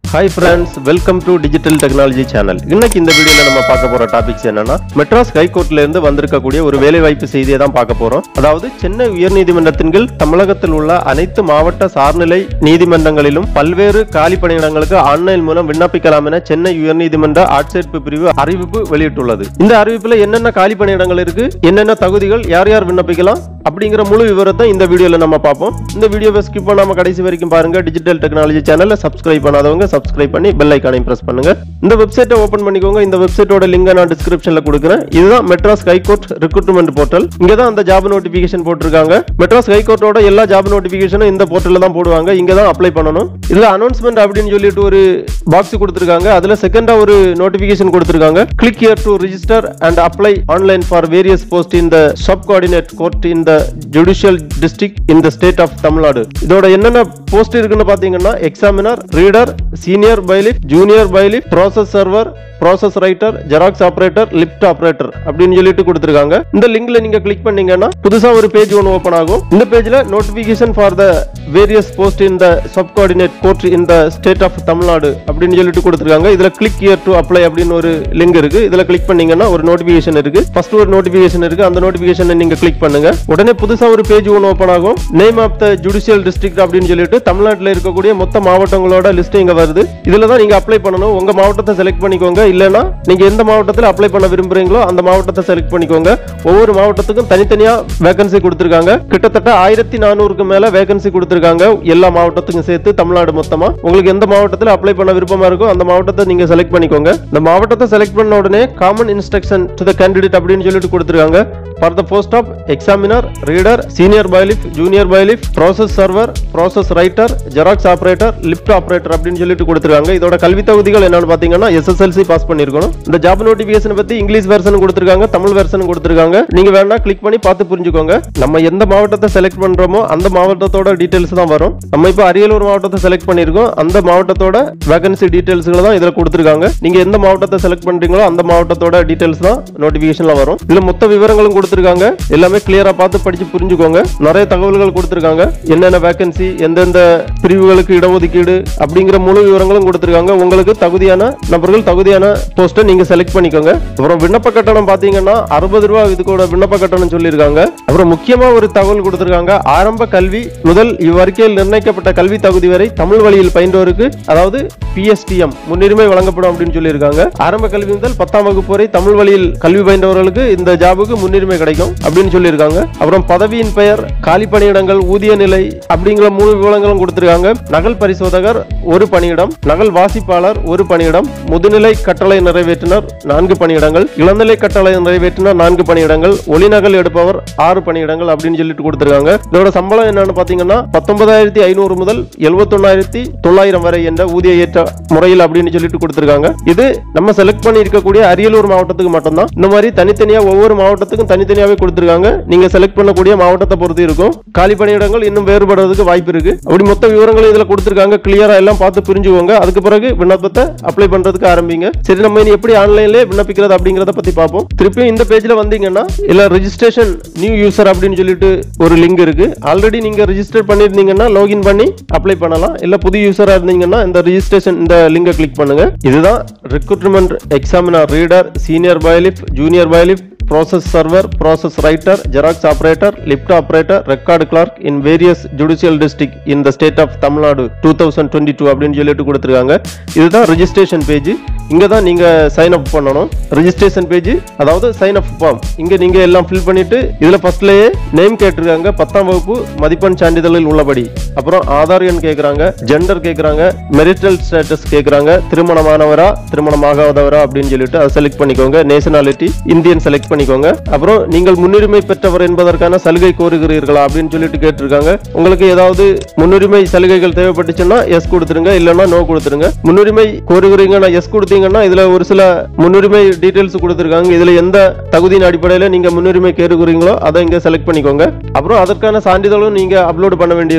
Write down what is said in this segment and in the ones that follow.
hi friends welcome to digital technology channel இன்னைக்கு இந்த வீடியோல நம்ம பார்க்க போற டாபிக்ஸ் என்னன்னா மெட்ராஸ் ஹைகோர்ட்ல இருந்து வந்திருக்கக்கூடிய ஒரு வேலைவாய்ப்பு செய்தியை தான் பார்க்க போறோம் அதாவது சென்னை உயர்நீதிமன்றத்தின் கீழ் தமிழகத்தில் உள்ள அனைத்து மாவட்ட சார்நிலை நீதிமன்றங்களிலும் பல்வேறு காலி பணியிடங்களுக்கு ஆன்லைன் மூலம் விண்ணப்பிக்கலாம் என சென்னை உயர்நீதிமன்ற ஆட்சேர்ப்பு பிரிவு அறிவிப்பு வெளியிட்டுள்ளது இந்த அறிவிப்புல என்னென்ன காலி பணியிடங்கள் இருக்கு என்னென்ன தகுதிகள் யார் யார் விண்ணப்பிக்கலாம் அப்படிங்கிற முழு விவரத்தை இந்த வீடியோல நம்ம பார்ப்போம் இந்த வீடியோவை ஸ்கிப் பண்ணாம கடைசி வரைக்கும் பாருங்க டிஜிட்டல் டெக்னாலஜி சேனலை சப்ஸ்கிரைப் பண்ணாதவங்க சப்ஸ்கிரைப் பண்ணி பெல் ஐக்கானையும் பிரஸ் பண்ணுங்க இந்த வெப்சைட்டை ஓபன் பண்ணிக்கோங்க இந்த வெப்சைட்டோட லிங்கை நான் டிஸ்கிரிப்ஷன்ல கொடுக்குறேன் இதுதான் மெட்ராஸ் ஹைகோர்ட் ரெக்ரூட்மெண்ட் போர்ட்டல் இங்க தான் அந்த ஜாப் நோட்டிபிகேஷன் போட்டிருக்காங்க மெட்ராஸ் ஹைகோர்ட்டோட எல்லா ஜாப் நோட்டிபிகேஷனும் இந்த போர்ட்டல்ல தான் போடுவாங்க இங்க தான் அப்ளை பண்ணணும் இதுல அனௌன்ஸ்மெண்ட் அப்படின்னு சொல்லிட்டு ஒரு பாக்ஸ் கொடுத்திருக்காங்க அதுல செகண்டா ஒரு நோட்டிபிகேஷன் கொடுத்திருக்காங்க click here to register and apply online for various post in the sub coordinate court in the judicial district in the state of Tamil Nadu இதோட என்னென்ன போஸ்ட் இருக்குன்னு பாத்தீங்கன்னா examiner reader senior bailiff junior bailiff process server process writer xerox operator lift operator அப்படின்னு சொல்லிட்டு கொடுத்திருக்காங்க இந்த லிங்க்ல நீங்க கிளிக் பண்ணீங்கன்னா புதுசா ஒரு பேஜ் ஒன்று ஓபன் ஆகும் இந்த பேஜ்ல notification for the various post in the sub coordinate court in the state of Tamil Nadu அப்படின்னு சொல்லிட்டு கொடுத்திருக்காங்க இதுல கிளிக் here டு அப்ளை அப்படின்னு ஒரு லிங்க் இருக்கு இதுல கிளிக் பண்ணீங்கன்னா ஒரு நோட்டிபிகேஷன் இருக்கு ஃபர்ஸ்ட் ஒரு நோட்டிபிகேஷன் இருக்கு அந்த நோட்டிபிகேஷனை நீங்க கிளிக் பண்ணுங்க உடனே புதுசா ஒரு பேஜ் ஒன்று ஓபன் ஆகும் name of the judicial district அப்படின்னு சொல்லிட்டு தமிழ்நாட்டில் இருக்கக்கூடிய மொத்த மாவட்டங்களோட லிஸ்ட் இங்க வருது இதுல தான் நீங்க அப்ளை பண்ணணும் உங்க மாவட்டத்தை செலக்ட் பண்ணிக்கோங்க இல்லைன்னா நீங்க எந்த மாவட்டத்தில் அப்ளை பண்ண விரும்புறீங்களோ அந்த மாவட்டத்தை செலக்ட் பண்ணிக்கோங்க ஒவ்வொரு மாவட்டத்துக்கும் தனித்தனியா வேகன்சி கொடுத்திருக்காங்க கிட்டத்தட்ட ஆயிரத்தி நானூறுக்கு மேல வேகன்சி கொடுத்திருக்காங்க எல்லா மாவட்டத்துக்கும் சேர்த்து தமிழ்நாடு மொத்தமா உங்களுக்கு எந்த மாவட்டத்தில் அப்ளை பண்ண விருப்பமா இருக்கோ அந்த மாவட்டத்தை நீங்க செலக்ட் பண்ணிக்கோங்க இந்த மாவட்டத்தை செலக்ட் பண்ண உடனே common instruction to the candidate அப்படின்னு சொல்லிட்டு கொடுத்திருக்காங்க for the post of examiner reader senior bailiff junior bailiff process server process writer xerox operator lift operator அப்படின்னு சொல்லிட்டு கொடுத்திருக்காங்க இதோட கல்வி தகுதிகள் என்னன்னு பாத்தீங்கன்னா எஸ்எஸ்எல்சி பாஸ் பண்ணிருக்கணும் இந்த ஜாப் நோட்டிபிகேஷன் பத்தி இங்கிலீஷ் வெர்ஷன் கொடுத்திருக்காங்க தமிழ் வெர்ஷன் கொடுத்திருக்காங்க நீங்க வேணா கிளிக் பண்ணி பார்த்து புரிஞ்சுக்கோங்க நம்ம எந்த மாவட்டத்தை செலக்ட் பண்றோமோ அந்த மாவட்டத்தோட டீடைல்ஸ் தான் வரும் நம்ம இப்போ அரியலூர் மாவட்டத்தை செலக்ட் பண்ணிருக்கோம் அந்த மாவட்டத்தோட வேகன்சி டீடைல்ஸ்களை தான் இதுல கொடுத்திருக்காங்க நீங்க எந்த மாவட்டத்தை செலக்ட் பண்றீங்களோ அந்த மாவட்டத்தோட டீடைல்ஸ் தான் நோட்டிபிகேஷன்ல வரும் இதுல மொத்த விவரங்களும் கொடுத்திருக்காங்க எல்லாமே கிளியரா பார்த்து படிச்சு புரிஞ்சுக்கோங்க நிறைய தகவல்கள் கொடுத்திருக்காங்க என்னென்ன வேகன்சி எந்தெந்த பிரிவுகளுக்கு இடஒதுக்கீடு அப்படிங்கிற முழு விவரங்களும் கொடுத்திருக்காங்க உங்களுக்கு தகுதியான நபர்கள் தகுதியான போஸ்ட்டை நீங்க செலக்ட் பண்ணிக்கோங்க அப்புறம் விண்ணப்ப கட்டணம் பாத்தீங்கன்னா அறுபது ரூபாய் இதுக்கோட விண்ணப்ப கட்டணம் சொல்லியிருக்காங்க அப்புறம் முக்கியமா ஒரு தகவல் கொடுத்திருக்காங்க ஆரம்ப கல்வி முதல் இவ்வறிக்கையில் நிர்ணயிக்கப்பட்ட கல்வி தகுதி வரை தமிழ் வழியில் பயின்றோருக்கு அதாவது பிஎஸ்டிஎம் முன்னுரிமை வழங்கப்படும் அப்படின்னு சொல்லியிருக்காங்க ஆரம்ப கல்வி முதல் பத்தாம் வகுப்பு வரை தமிழ் வழியில் கல்வி பயின்றவர்களுக்கு இந்த ஜாபுக்கு முன்னுரிமை கிடைக்கும் அப்படின்னு சொல்லியிருக்காங்க அப்புறம் பதவியின் பெயர் காலி பணியிடங்கள் ஊதிய நிலை அப்படிங்கிற மூணு விவரங்களும் கொடுத்திருக்காங்க நகல் பரிசோதகர் ஒரு பணியிடம் நகல் வாசிப்பாளர் ஒரு பணியிடம் முதுநிலை கட்டளை நிறைவேற்றினர் நான்கு பணியிடங்கள் இளநிலை கட்டளை நிறைவேற்றினர் நான்கு பணியிடங்கள் ஒளிநகல் எடுப்பவர் ஆறு பணியிடங்கள் அப்படின்னு சொல்லிட்டு கொடுத்திருக்காங்க இதோட சம்பளம் என்னன்னு பாத்தீங்கன்னா பத்தொன்பதாயிரத்தி ஐநூறு முதல் எழுபத்தொன்னாயிரத்தி தொள்ளாயிரம் வரை என்ற ஊதிய ஏற்ற முறையில் அப்படின்னு சொல்லிட்டு கொடுத்திருக்காங்க இது நம்ம செலக்ட் பண்ணி இருக்கக்கூடிய அரியலூர் மாவட்டத்துக்கு மட்டும்தான் இந்த மாதிரி தனித்தனியா ஒவ்வொரு மாவட்டத்துக்கும் தனித்தனியாவே கொடுத்திருக்காங்க நீங்க செலக்ட் பண்ணக்கூடிய மாவட்டத்தை பொறுத்து இருக்கும் காலி பணியிடங்கள் இன்னும் வேறுபடுறதுக்கு வாய்ப்பு இருக்கு அப்படி மொத்த விவரங்களும் இதுல கொடுத்திருக்காங்க கிளியரா எல்லாம் பார்த்து புரிஞ்சுக்கோங்க அதுக்கு பிறகு விண்ணப்பத்தை அப்ளை பண்றதுக்கு ஆரம்பிங்க சரி நம்ம இனி எப்படி ஆன்லைன்ல விண்ணப்பிக்கிறது அப்படிங்கறத பத்தி பார்ப்போம் திருப்பியும் இந்த பேஜ்ல வந்தீங்கன்னா இல்ல ரெஜிஸ்ட்ரேஷன் நியூ யூசர் அப்படின்னு சொல்லிட்டு ஒரு லிங்க் இருக்கு ஆல்ரெடி நீங்க ரெஜிஸ்டர் பண்ணிருந்தீங்கன்னா லாகின் பண்ணி அப்ளை பண்ணலாம் இல்ல புது யூசரா இருந்தீங்கன்னா இந்த ரெஜிஸ்ட்ரேஷன் இந்த லிங்கை கிளிக் பண்ணுங்க இதுதான் recruitment examiner reader senior bailiff junior bailiff process server, process writer, Xerox operator, lift operator, record clerk in various judicial district in the state of Tamil Nadu 2022 அப்படின்னு சொல்லிட்டு கொடுத்துருக்காங்க இதுதான் ரெஜிஸ்ட்ரேஷன் பேஜ் இங்க தான் நீங்க சைன் அப் பண்ணணும் registration page அதாவது sign up form இங்க நீங்க எல்லாம் ஃபில் பண்ணிட்டு இதுல ஃபர்ஸ்ட்லயே நேம் கேட்டிருக்காங்க பத்தாம் வகுப்பு மதிப்பெண் சான்றிதழில் உள்ளபடி அப்புறம் ஆதார் எண் கேக்குறாங்க ஜெண்டர் கேக்குறாங்க மெரிட்டல் ஸ்டேட்டஸ் கேக்குறாங்க திருமணமானவரா திருமணமாகாதவரா அப்படின்னு சொல்லிட்டு அதை செலக்ட் பண்ணிக்கோங்க நேஷனாலிட்டி இந்தியன் செலக்ட் பண்ணிக்கோங்க அப்புறம் நீங்கள் முன்னுரிமை பெற்றவர் என்பதற்கான சலுகை கோருகிறீர்களா அப்படின்னு சொல்லிட்டு கேட்டிருக்காங்க உங்களுக்கு ஏதாவது முன்னுரிமை சலுகைகள் தேவைப்பட்டுச்சுன்னா எஸ் கொடுத்துருங்க இல்லைன்னா நோ கொடுத்துருங்க முன்னுரிமை கோருகிறீங்கன்னா எஸ் கொடுத்தீங்கன்னா இதுல ஒரு சில முன்னுரிமை டீடைல்ஸ் கொடுத்துருக்காங்க இதுல எந்த தகுதியின் அடிப்படையில் நீங்க முன்னுரிமை கேட்குறீங்களோ அதை இங்க செலக்ட் பண்ணிக்கோங்க அப்புறம் அதற்கான சான்றிதழும் நீங்க அப்லோட் பண்ண வேண்டியிருக்கும்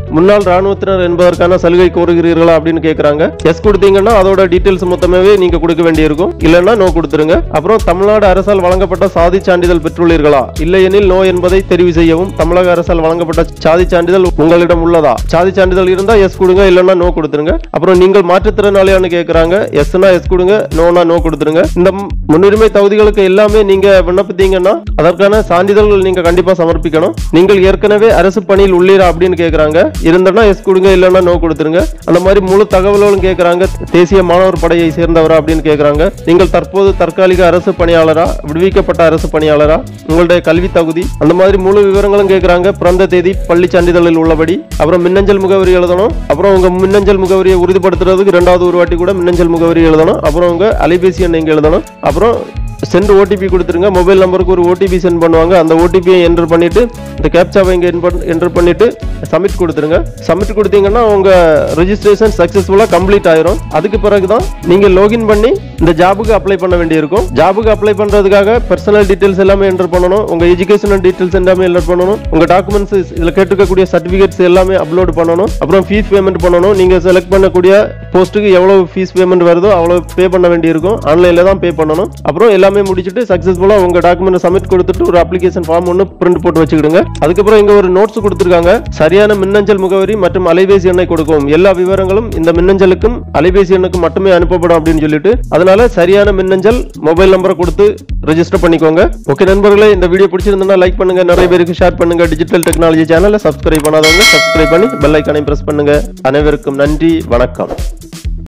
முன்னாள் ராணுவத்தினர் என்பதற்கான சலுகை கோருகிறீர்களா அப்படின்னு கேக்குறாங்க எஸ் கொடுத்தீங்கன்னா அதோட டீடைல்ஸ் மொத்தமாவே நீங்க கொடுக்க வேண்டியிருக்கும் இல்லைன்னா நோ கொடுத்துருங்க அப்புறம் தமிழ்நாடு அரசால் வழங்கப்பட்ட சாதி சான்றிதழ் பெற்றுள்ளீர்களா இல்லையெனில் நோ என்பதை தெரிவு செய்யவும் தமிழக அரசால் வழங்கப்பட்ட சாதி சான்றிதழ் உங்களிடம் உள்ளதா சாதி சான்றிதழ் இருந்தா எஸ் கொடுங்க இல்லைன்னா நோ கொடுத்துருங்க அப்புறம் நீங்கள் மாற்றுத்திறனாளியான்னு கேக்குறாங்க எஸ்னா எஸ் கொடுங்க நோனா நோ கொடுத்துருங்க இந்த முன்னுரிமை தகுதிகளுக்கு எல்லாமே நீங்க விண்ணப்பித்தீங்கன்னா அதற்கான சான்றிதழ்கள் நீங்க கண்டிப்பா சமர்ப்பிக்கணும் நீங்கள் ஏற்கனவே அரசு பணியில் உள்ளீரா அப்படின்னு கேக்குறாங்க இருந்தனா எஸ் கொடுங்க இல்லைன்னா நோ கொடுத்துருங்க அந்த மாதிரி முழு தகவல்களும் கேக்குறாங்க தேசிய மாணவர் படையை சேர்ந்தவரா அப்படின்னு கேக்குறாங்க நீங்கள் தற்போது தற்காலிக அரசு பணியாளரா விடுவிக்கப்பட்ட அரசு பணியாளரா உங்களுடைய கல்வி தகுதி அந்த மாதிரி முழு விவரங்களும் கேக்குறாங்க பிறந்த தேதி பள்ளி சான்றிதழில் உள்ளபடி அப்புறம் மின்னஞ்சல் முகவரி எழுதணும் அப்புறம் உங்க மின்னஞ்சல் முகவரியை உறுதிப்படுத்துறதுக்கு ரெண்டாவது ஒரு வாட்டி கூட மின்னஞ்சல் முகவரி எழுதணும் அப்புறம் உங்க அலைபேசி எண் இங்க எழுதணும் அப்புறம் சென்ட் ஓடிபி கொடுத்துருங்க மொபைல் நம்பருக்கு ஒரு ஓடிபி சென்ட் பண்ணுவாங்க அந்த ஓடிபியை என்டர் பண்ணிட்டு இந்த கேப்சாவை இங்கே என்டர் பண்ணிட்டு சப்மிட் கொடுத்துருங்க சப்மிட் கொடுத்தீங்கன்னா உங்க ரெஜிஸ்ட்ரேஷன் சக்சஸ்ஃபுல்லாக கம்ப்ளீட் ஆயிரும் அதுக்கு பிறகு தான் நீங்க லாகின் பண்ணி இந்த ஜாபுக்கு அப்ளை பண்ண வேண்டியிருக்கும் ஜாபுக்கு அப்ளை பண்றதுக்காக பர்சனல் டீடைல்ஸ் எல்லாமே என்டர் பண்ணணும் உங்க எஜுகேஷனல் டீடைல்ஸ் எல்லாமே என்டர் பண்ணணும் உங்க டாக்குமெண்ட்ஸ் இதுல கேட்டுக்கக்கூடிய சர்டிபிகேட்ஸ் எல்லாமே அப்லோட் பண்ணணும் அப்புறம் ஃபீஸ் பேமெண்ட் பண்ணணும் நீங்க செலக்ட் பண்ணக்கூடிய போஸ்ட்டுக்கு எவ்வளவு ஃபீஸ் பேமெண்ட் வருதோ அவ்வளவு பே பண்ண வேண்டியிருக்கும் ஆன்லைன்ல தான் பே பண்ணணும் அப்புறம் எல்லாமே முடிச்சுட்டு சக்சஸ்ஃபுல்லா உங்க டாக்குமெண்ட் சப்மிட் கொடுத்துட்டு ஒரு அப்ளிகேஷன் ஃபார்ம் ஒன்று பிரிண்ட் போட்டு வச்சுக்கிடுங்க அதுக்கப்புறம் இங்க ஒரு நோட்ஸ் கொடுத்துருக்காங்க சரியான மின்னஞ்சல் முகவரி மற்றும் அலைபேசி எண்ணை கொடுக்கும் எல்லா விவரங்களும் இந்த மின்னஞ்சலுக்கும் அலைபேசி எண்ணுக்கும் மட்டுமே அனுப்பப்படும் அப்படின்னு சொல்லிட்டு அதனால சரியான மின்னஞ்சல் மொபைல் நம்பரை கொடுத்து ரெஜிஸ்டர் பண்ணிக்கோங்க ஓகே நண்பர்களே இந்த வீடியோ பிடிச்சிருந்தா லைக் பண்ணுங்க நிறைய பேருக்கு ஷேர் பண்ணுங்க டிஜிட்டல் டெக்னாலஜி சேனலை சப்ஸ்கிரைப் பண்ணாதவங்க சப்ஸ்கிரைப் பண்ணி பெல் ஐக்கானை பிரஸ் பண்ணுங்க அனைவருக்கும் நன்றி வணக்கம்